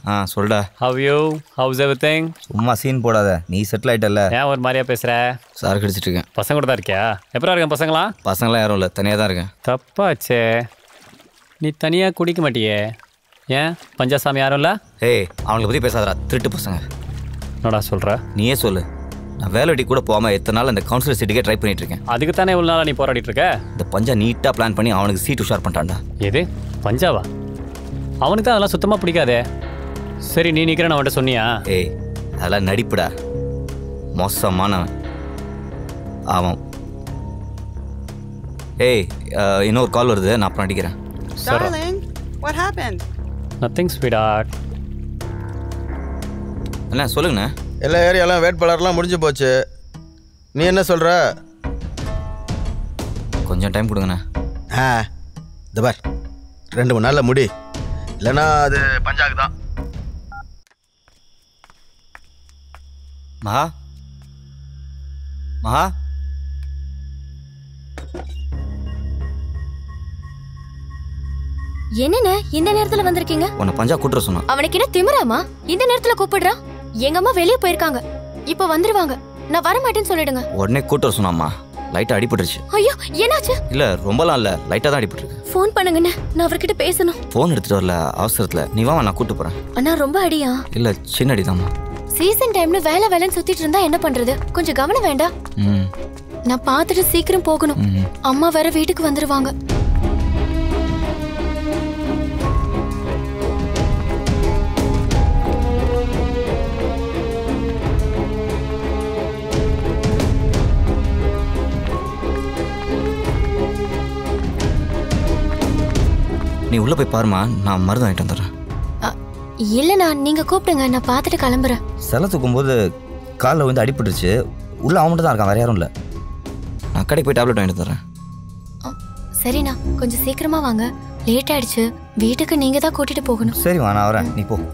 ஆ சொல்டா how you how's everything சும்மா scene போடாத நீ செட்டில் ஆயிட்டல்ல ஏன் ஒரு மாதிரியா பேசுற சார் கடிச்சிட்டு இருக்கேன் பசங்க கூட தான் இருக்கியா எப்படா இருக்கேன் பசங்களாம் பசங்களாம் யாரும் இல்லை தனியாக தான் இருக்கேன் தப்பாச்சே நீ தனியாக குடிக்க மாட்டியே ஏன் பஞ்சாசாமி யாரும் இல்லை ஏய் அவங்கள பற்றி பேசாதடா திருட்டு பசங்க என்னடா சொல்கிற நீயே சொல்லு நான் வேலை வெட்டி கூட போகாமல் எத்தனை நாள் அந்த கவுன்சிலர் சீட்டுக்கே ட்ரை பண்ணிட்டு இருக்கேன் அதுக்கு தானே இவ்வளோ நாளாக நீ போராடிட்டு இருக்க இந்த பஞ்சா நீட்டாக பிளான் பண்ணி அவனுக்கு சீட் உஷார் பண்ணிட்டான்டா எது பஞ்சாவா அவனுக்கு தான் அதெல்லாம் சுத்தமாக பிடிக்காதே சரி நீ நிற்கிறேன்னு அவன்கிட்ட சொன்னியா ஏய் அதெல்லாம் நடிப்புடா மோசமானவன் அவன் ஏய் அஹ், இன்னொரு கால் வருது நான் அப்புறம் அடிக்கிறேன் Darling, what happened? Nothing sweetheart என்ன சொல்லுங்கண்ணே எல்லா ஏரியாலாம் வேட்பாளர்லாம் முடிஞ்சு போச்சு நீ என்ன சொல்ற கொஞ்சம் டைம் கொடுங்கண்ணே ஆ இந்த பார் ரெண்டு மூணு நாளில் முடி இல்லைன்னா அது பஞ்சாக்கு தான் மகா மகா என்னண்ணே இந்த நேரத்துல வந்திருக்கீங்க உன்னை பஞ்சா கூட்டுற சொன்னான் அவனுக்கு என்ன திமிராமா இந்த நேரத்துல கூப்பிடுறான் எங்க அம்மா வெளியே போயிருக்காங்க இப்போ வந்துருவாங்க நான் வர மாட்டேன்னு சொல்லிடுங்க உடனே கூட்டுற சொன்னாம்மா லைட்டாக அடிபட்டுருச்சு ஐயோ என்னாச்சு இல்லை ரொம்பலாம் இல்லை லைட்டாக தான் அடிபட்டுருக்கு ஃபோன் பண்ணுங்கண்ணே நான் அவர்கிட்ட பேசணும் ஃபோன் எடுத்துகிட்டு வரல அவசரத்தில் நீ வா நான் கூட்டு போகிறேன் அண்ணா ரொம்ப அடியா இல்லை சின்ன அடிதாம்மா சீசன் டைம்ல வேலை வேலைன்னு சுத்திட்டு இருந்தா என்ன பண்றது கொஞ்சம் கவனம் வேண்டாம் ம் நான் பார்த்துட்டு சீக்கிரம் போகணும் ம் அம்மா வேற வீட்டுக்கு வந்துருவாங்க நீ உள்ளே போய் பாருமா நான் மருந்து வாங்கிட்டு வந்துடுறேன் அ, இல்லண்ணா நீங்க கூப்பிடுங்க நான் பார்த்துட்டு கிளம்புறேன் சிலை தூக்கும்போது காலில் வந்து அடிபட்டுருச்சு உள்ளே அவன் மட்டும் தான் இருக்கான் வேற யாரும் இல்லை நான் கடைக்கு போய் டேப்லெட் வாங்கிட்டு வந்துடுறேன் அ, சரிண்ணா கொஞ்சம் சீக்கிரமா வாங்க லேட் ஆயிடுச்சு வீட்டுக்கு நீங்க தான் கூட்டிட்டு போகணும் சரிம்மா நான் வரேன் நீ போ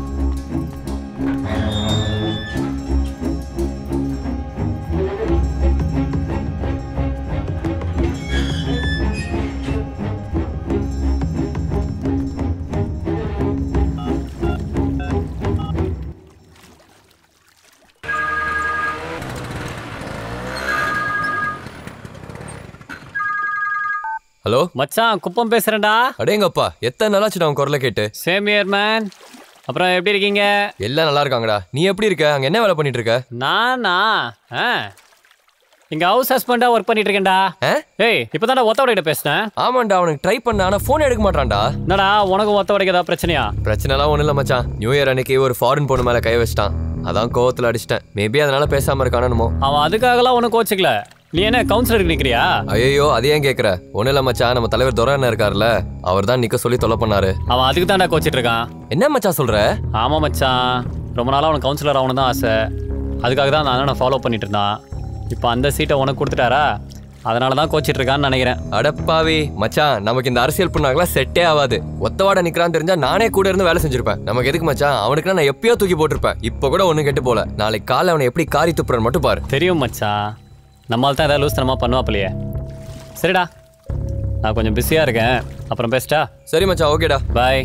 ஹலோ மச்சான் குப்பம் பேசுறேன்டா அடேங்கப்பா எத்தனை நாளாச்சு நான் உன் குரலை கேட்டு சேம் இயர் மேன் அப்புறம் எப்படி இருக்கீங்க எல்லாம் நல்லா இருக்காங்கடா நீ எப்படி இருக்க அங்க என்ன வேலை பண்ணிட்டு இருக்க நானா ஆ இங்க ஹவுஸ் ஹஸ்பண்டா ஒர்க் பண்ணிட்டு இருக்கேன்டா ஆ? ஏய் இப்பதான்டா ஒத்த உடையிட்ட பேசினேன் ஆமாண்டா அவனுக்கு ட்ரை பண்ண ஆனா போன் எடுக்க மாட்டான்டா என்னடா உனக்கு ஒத்த உடைக்க ஏதாவது பிரச்சனையா பிரச்சனைலாம் ஒண்ணும் இல்ல மச்சான் நியூ இயர் அன்னைக்கு ஒரு ஃபாரின் பொண்ணு மேல கை வச்சிட்டான் அதான் கோவத்துல அடிச்சிட்டேன் மேபி அதனால பேசாம இருக்கானோ அவன் அதுக்காகலாம் ஒன்றும் கோச்சிக்கல நீ என்ன கவுன்சிலருக்கு நிக்கிறியா ஐயோ அது ஏன் கேக்குற ஒண்ணும் இல்ல மச்சான் நம்ம தலைவர் துரை அண்ணன் இருக்காருல்ல அவர் தான் நிக்க சொல்லி தொலை பண்ணாரு அவன் அதுக்கு தான்டா கோச்சிட்டு இருக்கான் என்ன மச்சான் சொல்ற ஆமா மச்சான் ரொம்ப நாளா அவனுக்கு கவுன்சிலர் ஆகணும் தான் ஆசை அதுக்காக தான் நான் நான் ஃபாலோ பண்ணிட்டு இருந்தான் இப்போ அந்த சீட்டை உனக்கு கொடுத்துட்டாரா அதனால தான் கோச்சிட்டு இருக்கான்னு நினைக்கிறேன் அடப்பாவி மச்சான் நமக்கு இந்த அரசியல் பண்ணாங்களா செட்டே ஆகாது ஒத்தவாட நிக்கிறான்னு தெரிஞ்சா நானே கூட இருந்து வேலை செஞ்சிருப்பேன் நமக்கு எதுக்கு மச்சான் அவனுக்கு நான் எப்பயோ தூக்கி போட்டிருப்பேன் இப்போ கூட ஒண்ணு கெட்டு போல நாளைக்கு காலை அவனை எப்படி காரி துப்புறன்னு மட்டும் பாரு தெரியும் மச்சான் நம்மால் தான் ஏதாவது லூஸ் தனமாக பண்ணுவாப்பிலையே சரிடா நான் கொஞ்சம் பிஸியாக இருக்கேன் அப்புறம் பேசிட்டா சரி மச்சான் ஓகேடா பாய்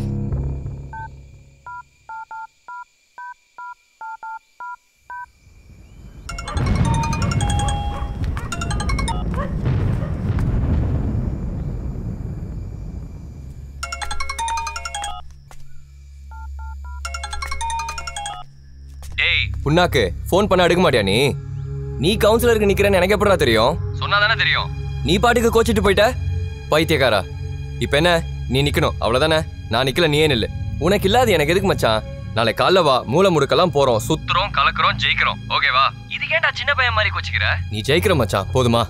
டேய் புண்ணாக்கு ஃபோன் பண்ண எடுக்க மாட்டியா நீ நீ கவுன்சிலருக்கு நிக்கிறேன்னு எனக்கு எப்படா தெரியும் சொன்னாதானே தெரியும் நீ பாட்டுக்கு கோச்சிட்டு போயிட்ட பைத்தியக்காரா இப்போ என்ன நீ நிக்கணும் அவ்வளவுதானே நான் நிக்கல நீயே நில்லு உனக்கு இல்லாது எனக்கு எதுக்கு மச்சான் நாளை காலைல வா மூளை முடுக்கெல்லாம் போறோம் சுத்துறோம் கலக்குறோம் ஜெயிக்கிறோம் ஓகேவா இது கேட்டா சின்ன பையன் மாதிரி கோச்சிக்கிற நீ ஜெயிக்கிற மச்சான் போதுமா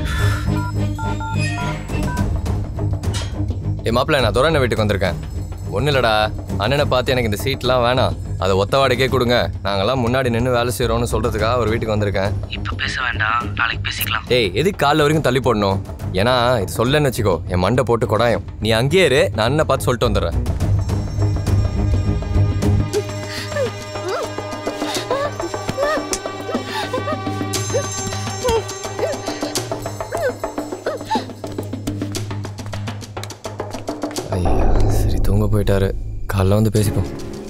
ஏ மாப்பிள்ள நான் துரண்ண வீட்டுக்கு வந்திருக்கேன் ஒன்றும் இல்லடா அண்ணனை பார்த்து எனக்கு இந்த சீட்லாம் வேணாம் அதை ஒத்த வாடகைக்கே கொடுங்க நாங்கெல்லாம் முன்னாடி நின்று வேலை செய்கிறோம்னு சொல்கிறதுக்காக ஒரு வீட்டுக்கு வந்திருக்கேன் இப்போ பேச வேண்டாம் நாளைக்கு பேசிக்கலாம் ஏய் எதுக்கு காலைல வரைக்கும் தள்ளி போடணும் ஏன்னா இது சொல்லன்னு வச்சுக்கோ என் மண்டை போட்டு கொடாயம் நீ அங்கேயே இரு நான் அண்ணனை பார்த்து சொல்லிட்டு வந்துடுறேன் ஐயா சரி தூங்க போயிட்டாரு காலைல வந்து பேசிப்போம்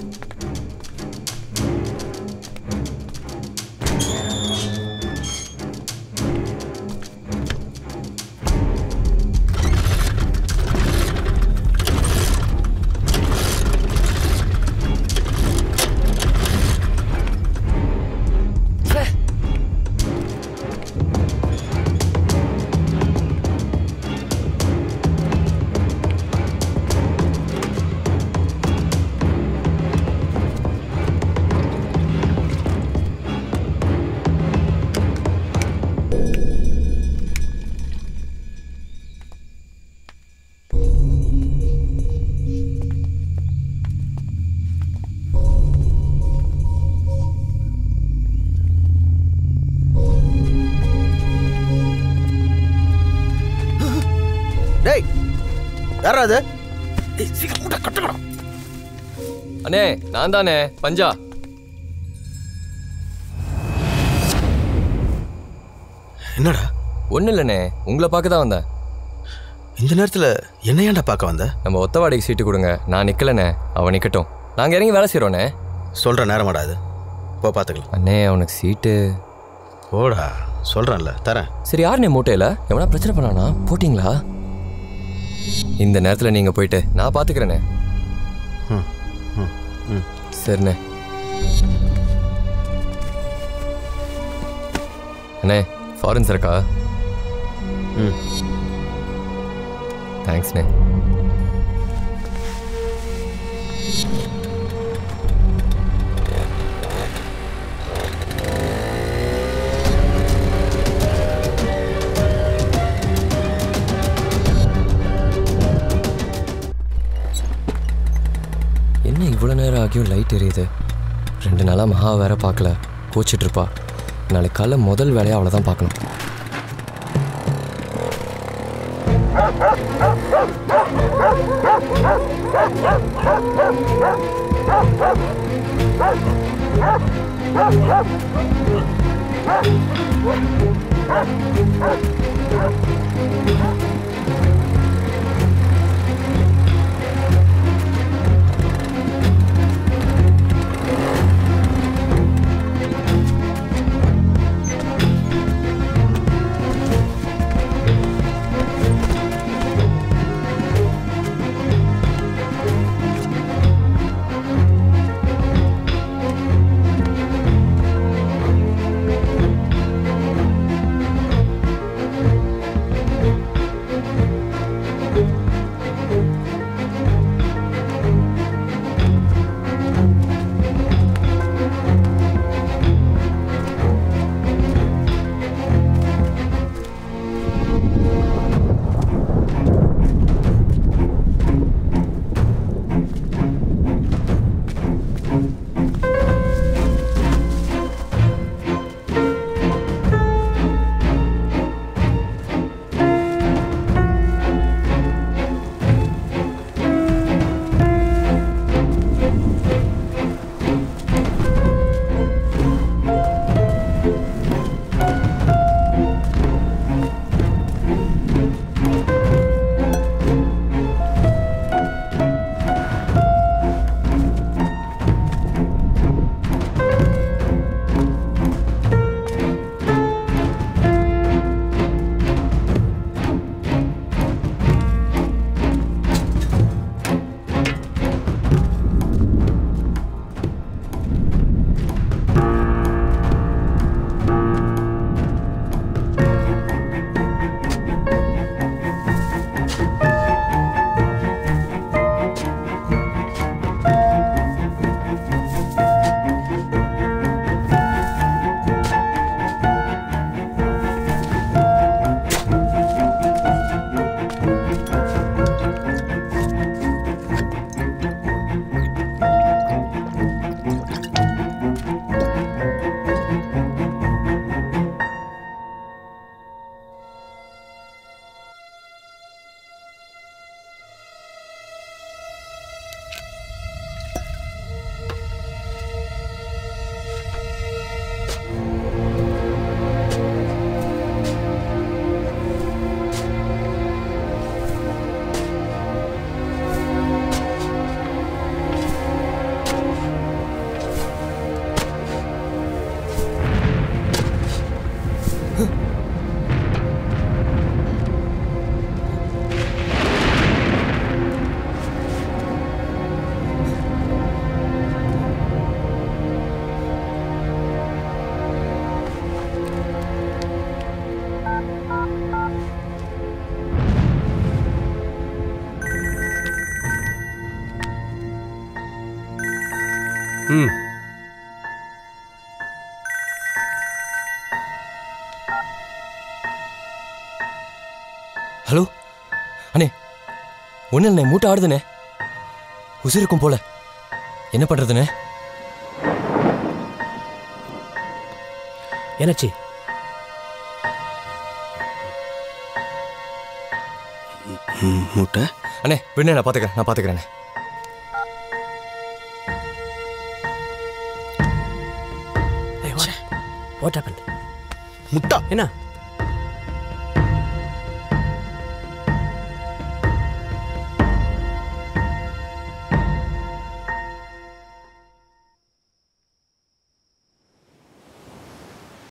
டேய் யாரா அது அண்ணே நான் தானே பஞ்சா என்னடா ஒன்றும் இல்லைண்ணே உங்களை பார்க்க தான் வந்தேன் இந்த நேரத்தில் என்ன ஏன்டா பார்க்க வந்த நம்ம ஒத்த வாடகைக்கு சீட்டு கொடுங்க நான் நிற்கலண்ணே அவன் நிற்கட்டும் நாங்கள் இறங்கி வேலை செய்கிறோண்ணே சொல்கிற நேரமாடா அது போ பார்த்துக்கலாம் அண்ணே அவனுக்கு சீட்டு போடா சொல்கிறேன்ல தரேன் சரி யாருண்ணே மூட்டையில் எவனா பிரச்சனை பண்ணானா போட்டிங்களா இந்த நேரத்தில் நீங்கள் போயிட்டு நான் பார்த்துக்கிறேண்ணே ம் ம் ம் சரிண்ணே அண்ணே ஃபாரின் இருக்கா ம் தேங்க்ஸ்ண்ணே என்ன இவ்வளோ நேரம் ஆகியும் லைட் எரியுது ரெண்டு நாளாக மகா வேற பார்க்கல கோச்சிட்டு இருப்பா நாளைக்கு காலைல முதல் வேலையை அவளை தான் பார்க்கணும் ம் ஹலோ அண்ணே ஒன்றும் இல்லைண்ணே மூட்டை ஆடுதுண்ணே உசிருக்கும் போல என்ன பண்ணுறதுண்ணே என்னாச்சு ம், மூட்டை அண்ணே விண்ணே நான் பார்த்துக்கிறேன் நான் பார்த்துக்கிறேண்ணே வாட் ஹேப்பன் முட்டா என்ன